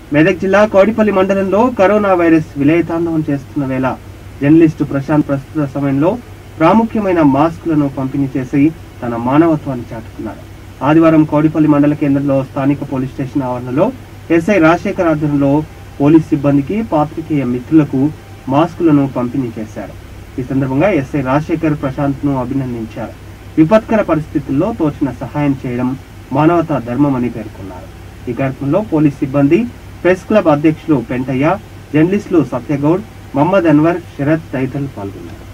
మెదక్ జిల్లా కోడిపల్లి మండలంలో corona virus విలయతాండవం చేస్తున్న వేళ జర్నలిస్టు ప్రశాంత్ ప్రస్తుత సమయంలో ప్రాముఖ్యమైన మాస్కులను పంపిణీ చేసి తన మానవత్వాన్ని చాటుకున్నారు ఆదివారం కోడిపల్లి మండల కేంద్రంలో స్థానిక పోలీస్ స్టేషన్ ఆవరణలో ఎస్ఐ రాజశేఖర్ ఆధ్వర్యంలో పోలీస్ సిబ్బందికి పాత్రికేయ మిత్రులకు మాస్కులను పంపిణీ చేశారు ఈ సందర్భంగా ఎస్ఐ రాజశేఖర్ ప్రశాంత్ ను అభినందించారు విపత్కర పరిస్థితుల్లో తోచిన సహాయం చేయడం మానవతా ధర్మమని పేర్కొన్నారు ఈ కార్యక్రమంలో పోలీస్ సిబ్బంది ప్రెస్ క్లబ్ అధ్యక్షులు పెంటయ్య జర్నలిస్టులు సత్యగౌడ్ మహమ్మద్ అన్వర్ శరత్ తదితరులు పాల్గొన్నారు